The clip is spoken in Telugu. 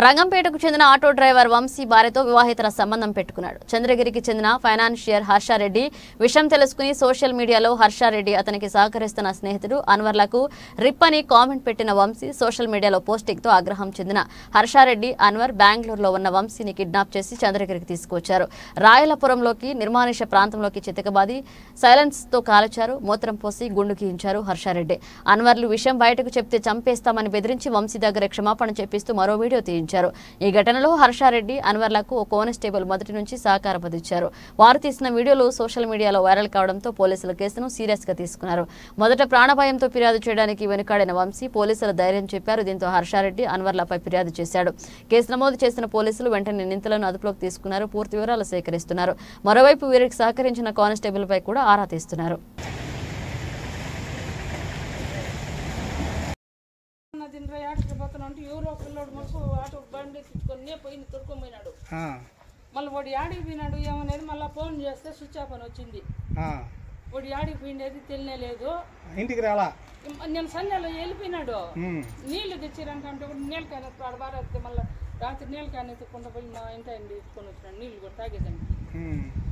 రంగంపేటకు చెందిన ఆటో డ్రైవర్ వంశీ భార్యతో వివాహేతర సంబంధం పెట్టుకున్నాడు చంద్రగిరికి చెందిన ఫైనాన్షియర్ హర్షారెడ్డి విషయం తెలుసుకుని సోషల్ మీడియాలో హర్షారెడ్డి అతనికి సహకరిస్తున్న స్నేహితుడు అన్వర్లకు రిప్ అని కామెంట్ పెట్టిన వంశీ సోషల్ మీడియాలో పోస్టింగ్ తో ఆగ్రహం చెందిన హర్షారెడ్డి అన్వర్ బెంగళూరులో ఉన్న వంశీని కిడ్నాప్ చేసి చంద్రగిరికి తీసుకొచ్చారు రాయలపురంలోకి నిర్మానుష ప్రాంతంలోకి చితకబాది సైలెన్స్ తో కాల్చారు మూత్రం పోసి గుండు గీయించారు హర్షారెడ్డి అన్వర్లు విషయం బయటకు చెప్తే చంపేస్తామని బెదిరించి వంశీ దగ్గర క్షమాపణ చెప్పిస్తూ మరో వీడియో తీయించారు ఈ ఘటనలో హర్షారెడ్డి అన్వర్లకు ఓ కానిస్టేబుల్ మొదటి నుంచి సహకారం అందించారు వారు తీసిన వీడియోలు సోషల్ మీడియాలో వైరల్ కావడంతో పోలీసులు కేసును సీరియస్ గా తీసుకున్నారు మొదట ప్రాణభయంతో ఫిర్యాదు చేయడానికి వెనుకాడిన వంశీ పోలీసులు ధైర్యం చెప్పారు దీంతో హర్షారెడ్డి అన్వర్లపై ఫిర్యాదు చేశాడు కేసు నమోదు చేసిన పోలీసులు వెంటనే నిందితులను అదుపులోకి తీసుకున్నారు పూర్తి వివరాలు సేకరిస్తున్నారు మరోవైపు వీరికి సహకరించిన కానిస్టేబుల్ పై కూడా ఆరా తీస్తున్నారు నా దినరా ఆటకి పోతాను అంటే ఎవరో పిల్లోడు మనకు ఆటో బండి తెచ్చుకొని పోయింది తొడుకొని ఆ, మళ్ళీ వాడు యాడికి పోయినాడు ఏమనేది మళ్ళీ ఫోన్ చేస్తే స్విచ్ ఆఫ్ అని వచ్చింది ఆ. వాడు యాడికి పోయినది తెలియనే లేదు ఇంటికి రాలా ఇం- నేను సంధ్యలో వెళ్ళిపోయినాడు ఉమ్, నీళ్లు తెచ్చిరంటే అంటే కూడా నీళ్ళు క్యాన్ ఎత్తుకు ఆడ బారేస్తే మళ్ళీ రాత్రి నీళ్ళు క్యాన్ ఎత్తుకుంటూ పోయి మా ఇంటి ఆయన తీసుకొని వచ్చినాడు నీళ్ళు కూడా తాగేదానికి ఉమ్.